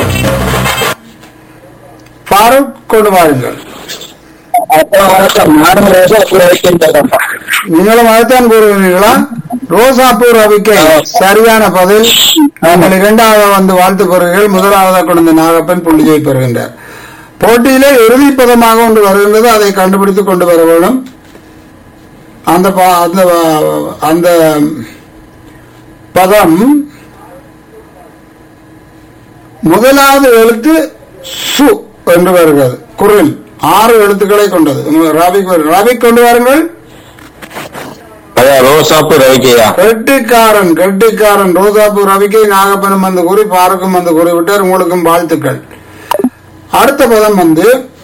ஃபாரூக் கொண்டு வாருங்கள் அப்பா வணக்கம் நானும் ரோசா பூ வைக்கின்றதப்பா நீங்களும் அதைத்தான் கூறுகிறீர்களா ரோசாப்பூ ரவிக்கை சரியான பதில் நீங்கள் இரண்டாவது வந்து வாழ்த்து பெறுகிறீர்கள் முதலாவதாக கொண்ட நாகப்பன் புள்ளியை பெறுகின்றார் போட்டியிலே இறுதி பதமாக ஒன்று வருகின்றது அதை கண்டுபிடித்து கொண்டு வர வேண்டும் அந்த ப- அந்த அந்த பதம் முதலாவது எழுத்து சு என்று வருகிறது குரல் ஆறு எழுத்துக்களை கொண்டது ராபிக் வரு- ராபிக் கொண்டு வாருங்கள் அதான் ரோசாப்பு ரவிக்கையா கெட்டிக்காரன் கெட்டிக்காரன் ரோசாப்பூ ரவிக்கை நாகப்பனும் வந்து கூறி பாருக்கும் வந்து கூறி விட்டார் உங்களுக்கும் வாழ்த்துக்கள் அடுத்த பதம் வந்து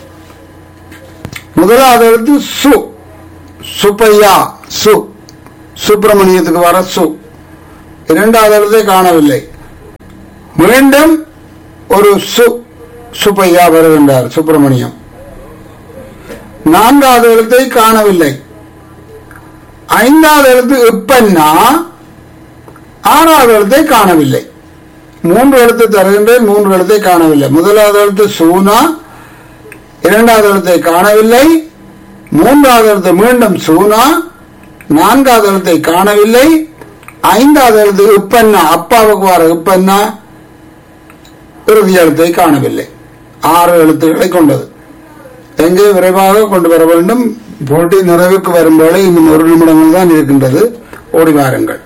முதலாவது எழுத்து சு சுப்பையா சு சுப்பிரமணியத்துக்கு வர சு இரண்டாவது எழுத்தை காணவில்லை மீண்டும் ஒரு சு சுப்பையா வருகின்றார் சுப்பிரமணியம் நான்காவது எழுத்தை காணவில்லை ஐந்தாவது எழுத்து இப்பன்னா ஆறாவது எழுத்தை காணவில்லை மூன்று எழுத்து தருகின்றேன் மூன்று எழுத்தை காணவில்லை முதலாவது எழுத்து சூனா இரண்டாவது எழுத்தை காணவில்லை மூன்றாவது எழுத்து மீண்டும் சூனா நான்காவது எழுத்தை காணவில்லை ஐந்தாவது எழுத்து இப்பன்னா அப்பாவுக்கு வர இப்பன்னா இறுதி எழுத்தை காணவில்லை ஆறு எழுத்துக்களை கொண்டது எங்கே விரைவாக கொண்டு வர வேண்டும் போட்டி நிறைவுக்கு வரும் வேளை இன்னும் ஒரு நிமிடங்கள் தான் இருக்கின்றது ஓடி வாருங்கள்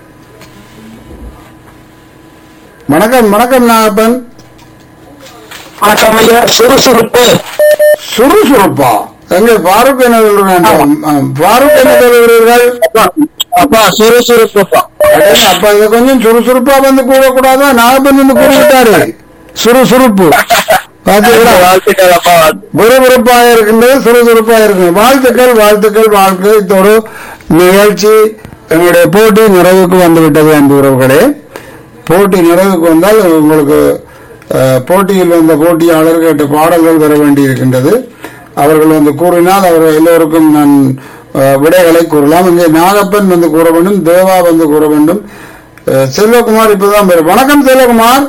வணக்கம் வணக்கம் நாகப்பன் வணக்கம் ஐயா சுறுசுறுப்பு சுறுசுறுப்பா எங்கே பாரூக் என்ன சொல்றாங்க பாரூக் என்ன சொல்கிறீர்கள் அப்பா, அப்பா சுறுசுறுப்புப்பா அடேங்க, அப்ப இதை கொஞ்சம் சுறுசுறுப்பா வந்து கூடக்கூடாதா நாகப்பன் வந்து கூறிவிட்டாரு சுறுசுறுப்பு பாத்தீங்களா வாழ்த்துக்கள் அப்பா விறுவிறுப்பாக இருக்கின்றது சுறுசுறுப்பாக இருக்கின்றது வாழ்த்துக்கள் வாழ்த்துக்கள் வாழ்க்கை ஒரு நிகழ்ச்சி எங்களுடைய போட்டி நிறைவுக்கு வந்துவிட்டது அன்பு உறவுகளே போட்டி நிறைவுக்கு வந்தால் உங்களுக்கு அஹ், போட்டியில் வந்த போட்டியாளர் கேட்ட பாடல்கள் வர வேண்டி இருக்கின்றது அவர்கள் வந்து கூறினால் அவர்கள் எல்லோருக்கும் நான் அஹ், விடைகளை கூறலாம் இங்கே நாகப்பன் வந்து கூற வேண்டும் தேவா வந்து கூற வேண்டும் அஹ், செல்வகுமார் இப்பதான் பேர் வணக்கம் செல்வகுமார்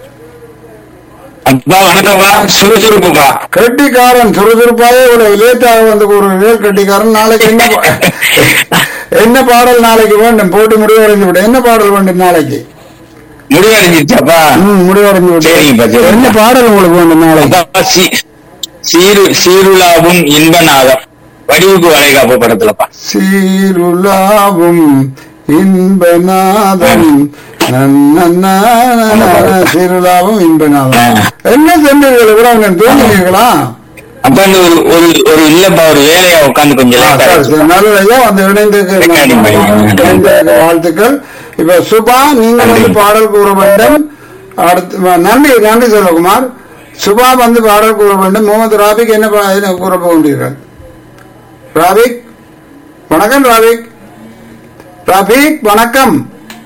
அப்பா வணக்கம்ப்பா சுறுசுறுப்புப்பா கெட்டிக்காரன் சுறுசுறுப்பாக இவ்வளவு லேட்டாக வந்து கூறுகிறீர்கள் கெட்டிக்காரன் நாளைக்கு என்ன பா- என்ன பாடல் நாளைக்கு வேண்டும் போட்டி முடிவடைந்து விட என்ன பாடல் வேண்டும் நாளைக்கு முடிவடைஞ்சிருச்சாப்பா ம், முடிவடைந்து சரிங்கப்பா, விட்டு சரிங்கப்பா. என்ன பாடல் உங்களுக்கு வேண்டும் நாளைக்கு அப்பா, சீ- சீரு சீருலாவும் இன்பநாதம் வடிவுக்கு வளைகாப்பு படத்துலப்பா சீருலாவும் இன்பநாதம் நன்னன்னா சீருலாவும் இன்பநாதம் என்ன சென்றீர்கள் கூட தூங்கினீர்களா அப்ப இந்த ஒரு ஒரு ஒரு இல்லப்பா ஒரு வேலையா உட்காந்து கொஞ்சம் ஆ, லேட்டா சரி, சரி. நல்லதையா வந்து இணைந்திருக்க ரெக்கார்டிங் பண்ணி. இணைந்திருக்க வாழ்த்துக்கள் இப்ப சுபா நீங்கள் வந்து நன்றி. பாடல் கூற வேண்டும் அடுத்து வ- நன்றி நன்றி செல்வகுமார் சுபா வந்து பாடல் கூற வேண்டும் முகமது ராபிக் என்ன பா- என்ன கூற போகின்றீர்கள் ராபிக் வணக்கம் ராபிக் ராபிக் வணக்கம்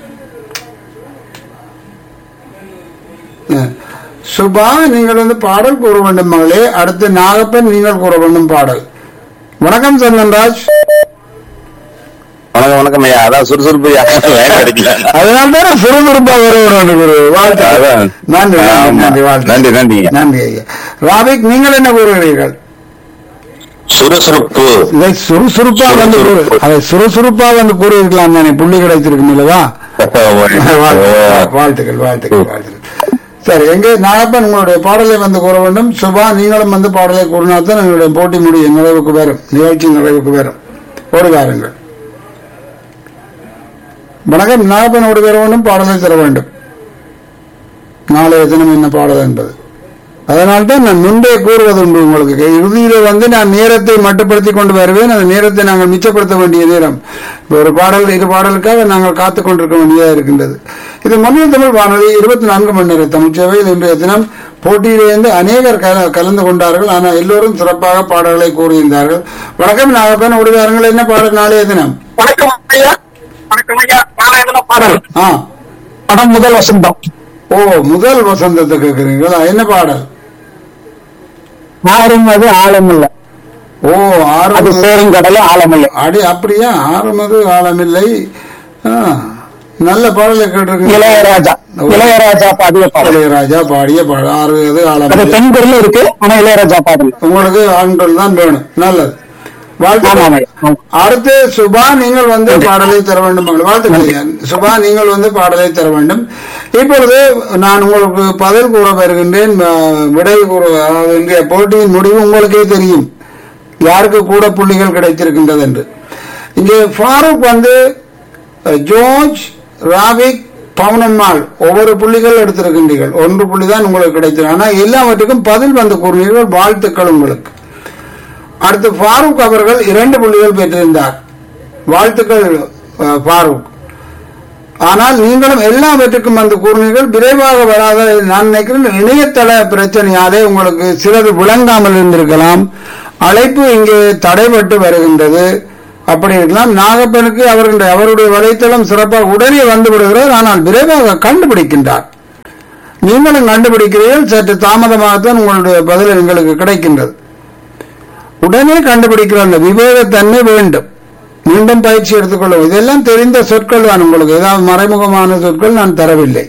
அஹ், சுபா நீங்கள் வந்து பாடல் கூற வேண்டும் மகளே அடுத்து நாகப்பன் நீங்கள் கூற வேண்டும் பாடல் வணக்கம் சந்தன்ராஜ் வணக்கம் வணக்கம் ஐயா அதான் சுறுசுறுப்பு ஐயா. வேலை கிடைக்கல அதனால தானே சுறுசுறுப்பா வருகிறோம் குரு வாழ்த்து அதான். நன்றி நன்றி, ஆமா. நன்றி வாழ்த்து நன்றி, நன்றிங்க. நன்றி ஐயா ராபிக் நீங்கள் என்ன கூறுகிறீர்கள் சுறுசுறுப்பு இதை சுறுசுறுப்பா வந்து கூறு சுறுசுறுப்பு. அதை சுறுசுறுப்பா வந்து கூறியிருக்கலாம் தானே புள்ளி கிடைத்திருக்கும் இல்லவா வாழ்த்துக்கள் வாழ்த்துக்கள் வாழ்த்துக்கள் சரி எங்கே நாகப்பன் உங்களுடைய பாடலை வந்து கூற வேண்டும் சுபா நீங்களும் வந்து பாடலை கூறினால் தான் எங்களுடைய போட்டி முடியும் நிறைவுக்கு வரும் நிகழ்ச்சி நிறைவுக்கு வரும் ஓடி வாருங்கள் வணக்கம் நாகப்பன் ஓடி வர வேண்டும் பாடலை தர வேண்டும் நாளைய தினம் என்ன பாடல் என்பது அதனால்தான் நான் முன்பே கூறுவது உண்டு உங்களுக்கு இறுதியில வந்து நான் நேரத்தை மட்டுப்படுத்தி கொண்டு வருவேன் அந்த நேரத்தை நாங்கள் மிச்சப்படுத்த வேண்டிய நேரம் இப்ப ஒரு பாடல் இரு பாடலுக்காக நாங்கள் காத்துக் கொண்டிருக்க வேண்டியதாக இருக்கின்றது இது மனித தமிழ் வானொலி இருபத்தி நான்கு மணி நேர தமிழ்ச்சேவையில் இன்றைய தினம் போட்டியிலிருந்து அநேகர் கல- கலந்து கொண்டார்கள் ஆனால் எல்லோரும் சிறப்பாக பாடல்களை கூறியிருந்தார்கள் வணக்கம் நாகப்பன் விடுவாருங்கள் என்ன பாடல் நாளைய தினம் வணக்கம் ஐயா வணக்கம் ஐயா நாராயண பாடல் ஆ படம் முதல் வசந்தம் ஓ முதல் வசந்தத்தை கேட்கிறீங்களா என்ன பாடல் ஆறும் அது ஆழம் இல்ல ஓ ஆறு அது சேரும் கடல ஆழம் இல்ல அடி அப்படியா ஆறுமது ஆழமில்லை ஆ, நல்ல பாடலை கேட்டிருக்கீங்க இளையராஜா இளையராஜா பாடிய பாடல் இளையராஜா பாடிய பாடல் ஆறு இது அது ஆளம் பெண் குரல் இருக்கு ஆனா இளையராஜா பாடல் உங்களுக்கு ஆண்கள் தான் வேணும் நல்லது வாழ்த்துக்கள் ஆமாம் ஐயா. அடுத்து சுபா நீங்கள் வந்து பாடலை தர வேண்டும் மகள். வாழ்த்துக்கள் ஐயா. சுபா நீங்கள் வந்து பாடலை தர வேண்டும் இப்பொழுது நான் உங்களுக்கு பதில் கூற வருகின்றேன் அஹ், விடை கூற அதாவது இன்றைய போட்டியின் முடிவு உங்களுக்கே தெரியும் யாருக்கு கூட புள்ளிகள் கிடைத்திருக்கின்றது என்று இங்கே ஃபாரூக் வந்து அஹ், ஜோர்ஜ் ராவிக் பவுனம்மாள் ஒவ்வொரு புள்ளிகள் எடுத்திருக்கின்றீர்கள் ஒன்று புள்ளி தான் உங்களுக்கு கிடைத்தது ஆனால் எல்லாவற்றுக்கும் பதில் வந்து கூறினீர்கள் வாழ்த்துக்கள் உங்களுக்கு அடுத்து ஃபாரூக் அவர்கள் இரண்டு புள்ளிகள் பெற்றிருந்தார் வாழ்த்துக்கள் அஹ், ஃபாரூக் ஆனால் நீங்களும் எல்லாவற்றுக்கும் வந்து கூறினீர்கள் விரைவாக வராத நான் நினைக்கிறேன் இணையதள பிரச்சனையாலே உங்களுக்கு சிலது விளங்காமல் இருந்திருக்கலாம் அழைப்பு இங்கே தடைபட்டு வருகின்றது அப்படி இருக்கலாம் நாகப்பனுக்கு அவர்களுடைய அவருடைய வலைத்தளம் சிறப்பாக உடனே வந்து விடுகிறது ஆனால் விரைவாக கண்டுபிடிக்கின்றார் நீங்களும் கண்டுபிடிக்கிறீர்கள் சற்று தாமதமாகத்தான் உங்களுடைய பதில் எங்களுக்கு கிடைக்கின்றது உடனே கண்டுபிடிக்கிற அந்த விவேகத்தன்மை வேண்டும் மீண்டும் பயிற்சி எடுத்துக்கொள்ளும் இதெல்லாம் தெரிந்த சொற்கள் தான் உங்களுக்கு ஏதாவது மறைமுகமான சொற்கள் நான் தரவில்லை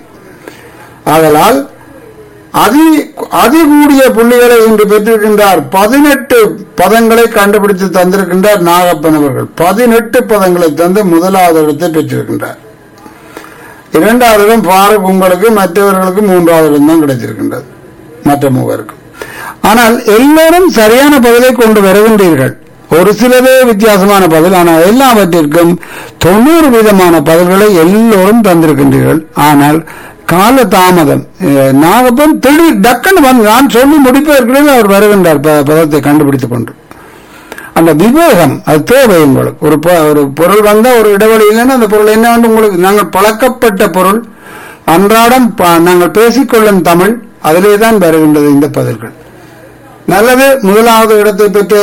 ஆதலால் அதி அதிகூடிய புள்ளிகளை இன்று பெற்றிருக்கின்றார் பதினெட்டு பதங்களை கண்டுபிடித்து தந்திருக்கின்றார் நாகப்பன் அவர்கள் பதினெட்டு பதங்களை தந்து முதலாவது இடத்தை பெற்றிருக்கின்றார் இரண்டாவது இடம் ஃபாரூக் உங்களுக்கு மற்றவர்களுக்கு மூன்றாவது இடம் தான் கிடைத்திருக்கின்றது மற்ற மூவருக்கு ஆனால் எல்லோரும் சரியான பதிலை கொண்டு வருகின்றீர்கள் ஒரு சிலதே வித்தியாசமான பதில் ஆனால் எல்லாவற்றிற்கும் தொண்ணூறு விதமான பதில்களை எல்லோரும் தந்திருக்கின்றீர்கள் ஆனால் கால தாமதம் அஹ், நாகப்பன் திடீர் டக்குன்னு வந்து நான் சொல்லி முடிப்பதற்குள்ளே அவர் வருகின்றார் ப- பதத்தை கண்டுபிடித்துக் கொண்டு அந்த விவேகம் அது தேவை உங்களுக்கு ஒரு பொ- ஒரு பொருள் வந்தா ஒரு இடைவெளி இல்லைன்னா அந்த பொருள் என்ன வந்து உங்களுக்கு நாங்கள் பழக்கப்பட்ட பொருள் அன்றாடம் ப- நாங்கள் பேசிக்கொள்ளும் தமிழ் அதிலே தான் வருகின்றது இந்த பதில்கள் நல்லது முதலாவது இடத்தை பெற்ற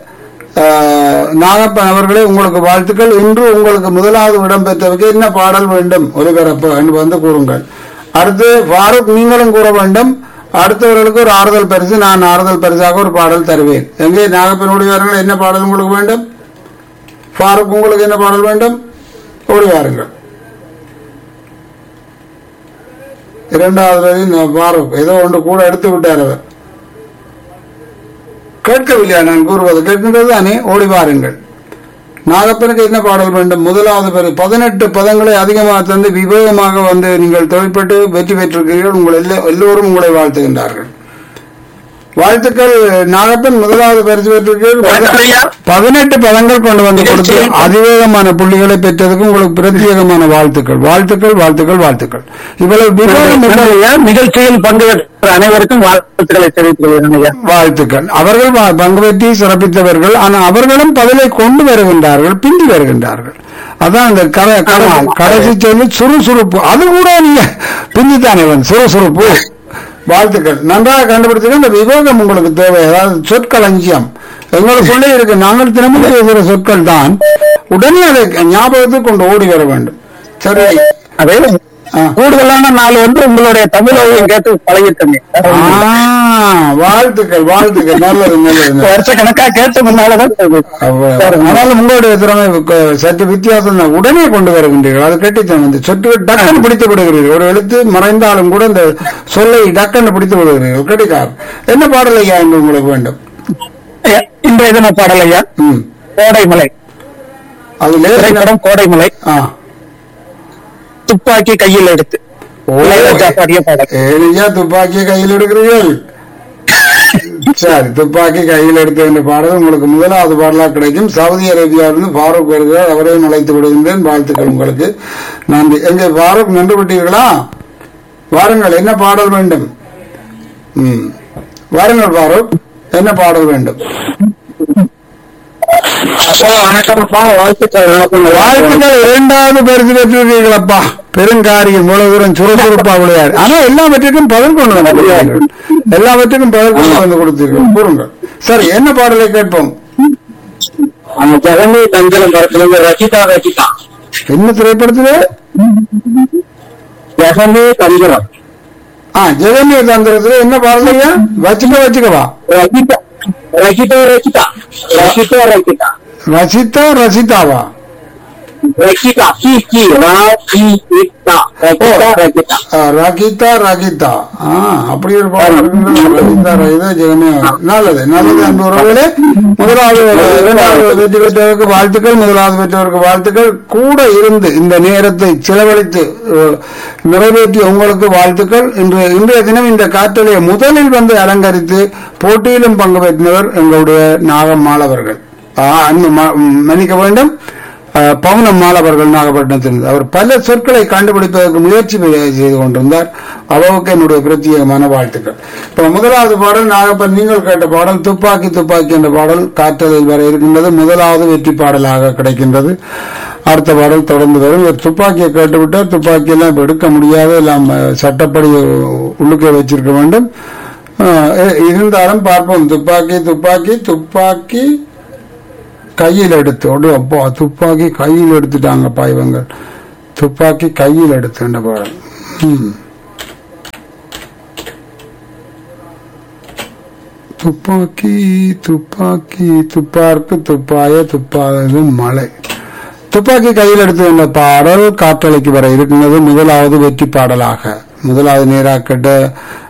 ஆஹ், நாகப்பன் அவர்களே உங்களுக்கு வாழ்த்துக்கள் இன்று உங்களுக்கு முதலாவது இடம் பெற்றவருக்கு என்ன பாடல் வேண்டும் ஒலிபரப்பு என்று வந்து கூறுங்கள் அடுத்து ஃபாரூக் நீங்களும் கூற வேண்டும் அடுத்தவர்களுக்கு ஒரு ஆறுதல் பரிசு நான் ஆறுதல் பரிசாக ஒரு பாடல் தருவேன் எங்கே நாகப்பன் ஓடி வாருங்கள் என்ன பாடல் உங்களுக்கு வேண்டும் ஃபாரூக் உங்களுக்கு என்ன பாடல் வேண்டும் ஓடி வாருங்கள் இரண்டாவது வரி நான் ஃபாரூக் ஏதோ ஒன்று கூட எடுத்து விட்டார் அவர் கேட்கவில்லையா நான் கூறுவது கேட்கின்றது தானே ஓடி வாருங்கள் நாகப்பனுக்கு என்ன பாடல் வேண்டும் முதலாவது பேர் பதினெட்டு பதங்களை அதிகமாக தந்து விவேகமாக வந்து நீங்கள் தொழிற்பட்டு வெற்றி பெற்றிருக்கிறீர்கள் உங்கள் எல்ல- எல்லோரும் உங்களை வாழ்த்துகின்றார்கள் வாழ்த்துக்கள் நாகப்பன் முதலாவது பரிசு பெற்றிருக்கிறீர்கள் பதினெட்டு பதங்கள் கொண்டு வந்து கொடுத்து அதிவேகமான புள்ளிகளை பெற்றதுக்கு உங்களுக்கு பிரத்யேகமான வாழ்த்துக்கள் வாழ்த்துக்கள் வாழ்த்துக்கள் வாழ்த்துக்கள் இவ்வளவு விவேகம் உள்ள- ஐயா, நிகழ்ச்சியில் பங்கு பெற்ற அனைவருக்கும் வாழ்த்துக்களை தெரிவித்துக் கொள்கிறேன் ஐயா வாழ்த்துக்கள் அவர்கள் வா- பங்கு பெற்றி சிறப்பித்தவர்கள் ஆனால் அவர்களும் பதிலை கொண்டு வருகின்றார்கள் பிந்தி வருகின்றார்கள் அதான் அந்த கரை கரை- கடைசி சொல்லி சுறுசுறுப்பு அது கூட நீங்க பிந்தித்தானே வந்து சுறுசுறுப்பு வாழ்த்துக்கள் நன்றாக கண்டுபிடிச்சது இந்த விவேகம் உங்களுக்கு தேவை அதாவது சொற்களஞ்சியம் எங்களுக்குள்ளே இருக்கு நாங்கள் தினமும் பேசுகிற சொற்கள் தான் உடனே அதை ஞாபகத்துக்கு கொண்டு ஓடி வர வேண்டும் சரி அதே ஆ. கூடுதலான நாள் வந்து உங்களுடைய தமிழ் ஓவியம் கேட்டு பழகிட்டேங்க ஆ, வாழ்த்துக்கள் வாழ்த்துக்கள் நல்லது நல்லது நல்லது வருஷ கணக்கா கேட்டு முன்னாலதான் அவ்வளவு. ஆனாலும் உங்களுடைய திறமை க- சற்று வித்தியாசம் தான் உடனே கொண்டு வருகின்றீர்கள் அது கட்டித்தனம் வந்து சொட்டு டக்குன்னு பிடித்து விடுகிறீர்கள் ஒரு எழுத்து மறைந்தாலும் கூட இந்த சொல்லை டக்குன்னு பிடித்து விடுகிறீர்கள் கட்டிக்கார் என்ன பாடல் ஐயா என்று உங்களுக்கு வேண்டும் ஐயா, இன்றைய தின பாடல் ஐயா ம் கோடைமலை அது லேசின திரைப்படம் கோடைமலை ஆ துப்பாக்கி கையில் எடுத்து இளையராஜா பாடிய பாடல் ஏனியா துப்பாக்கி கையில் எடுக்கிறீர்கள் சரி துப்பாக்கி கையில் எடுத்த என்ற பாடல் உங்களுக்கு முதலாவது பாடலா கிடைக்கும் சவுதி அரேபியாவிலிருந்து ஃபாரூக் வருகிறார் அவரையும் அழைத்து விடுகின்றேன் வாழ்த்துக்கள் உங்களுக்கு நன்றி எங்கே ஃபாரூக் நின்று விட்டீர்களா வாருங்கள் என்ன பாடல் வேண்டும் ம் வாருங்கள் ஃபாரூக் என்ன பாடல் வேண்டும் வணக்கம்ப்பா வாழ்த்துக்கள் வாழ்த்துக்கள் இரண்டாவது பரிசு பெற்றிருக்கீங்களப்பா பெருங்காரியம் இவ்வளவு தூரம் சுறுசுறுப்பா விளையாடு ஆனா எல்லாவற்றுக்கும் பதில் கொண்டு வந்து கொடுத்தீர்கள் எல்லாவற்றுக்கும் பதில் கொண்டு வந்து கொடுத்தீர்கள் கூறுங்கள் சரி என்ன பாடலை கேட்போம் அந்த ஜெகமே தஞ்சலம் படத்துல இருந்து ரச்சிதா ரச்சிதா என்ன திரைப்படத்துல ஜெகமே தஞ்சலம் ஆ ஜெகன்ய தந்திரத்துல என்ன பாடலையா வச்சுக்க வச்சுக்கவா ரச்சிதா ரச்சிதா ரச்சிதா ரச்சிதா ரச்சிதா ரசிதா ரசிதாவா ரக்கிதா கி கி ரா கி இத்தா ரக்கிதா ரக்கிதா ஆ, ரகிதா ரகிதா ஆ அப்படி ஒரு பாடல் இருக்குல்ல, ரகிதா ரகிதா ஜெகமே நல்லது நல்லது அன்பு உறவுகளே முதலாவது இரண்டாவது வெற்றி பெற்றவருக்கு வாழ்த்துக்கள் முதலாவது பெற்றவருக்கு வாழ்த்துக்கள் கூட இருந்து இந்த நேரத்தை செலவழித்து அஹ், நிறைவேற்றிய உங்களுக்கு வாழ்த்துக்கள் இன்று இன்றைய தினம் இந்த காற்றலையை முதலில் வந்து அலங்கரித்து போட்டியிலும் பங்கு பெற்றவர் எங்களுடைய நாகம்மாள் அவர்கள் ஆ, அன்பு மா- மன்னிக்க வேண்டும் அஹ், பவுனம்மாள் அவர்கள் நாகப்பட்டினத்தில் அவர் பல சொற்களை கண்டுபிடிப்பதற்கு முயற்சி செய்து கொண்டிருந்தார் அவருக்கு என்னுடைய பிரத்யேகமான வாழ்த்துக்கள் இப்ப முதலாவது பாடல் நாகப்பன் நீங்கள் கேட்ட பாடல் துப்பாக்கி துப்பாக்கி என்ற பாடல் காற்றலில் வர இருக்கின்றது முதலாவது வெற்றி பாடலாக கிடைக்கின்றது அடுத்த பாடல் தொடர்ந்து வரும் இவர் துப்பாக்கியை கேட்டுவிட்டார் துப்பாக்கி எல்லாம் இப்ப எடுக்க முடியாது எல்லாம் அஹ், சட்டப்படி உள்ளுக்கே வச்சிருக்க வேண்டும் அஹ், இ- இருந்தாலும் பார்ப்போம் துப்பாக்கி துப்பாக்கி துப்பாக்கி கையில் எடுத்து ஒடு அப்பா துப்பாக்கி கையில் எடுத்துட்டாங்கப்பா இவங்க துப்பாக்கி கையில் எடுத்துன்ற பாடல் ம். துப்பாக்கி துப்பாக்கி துப்பார்க்கு துப்பாய துப்பாதது மலை துப்பாக்கி கையில் எடுத்து வந்த பாடல் காற்றலைக்கு வர இருக்கின்றது முதலாவது வெற்றி பாடலாக முதலாவது நேராக்கட்ட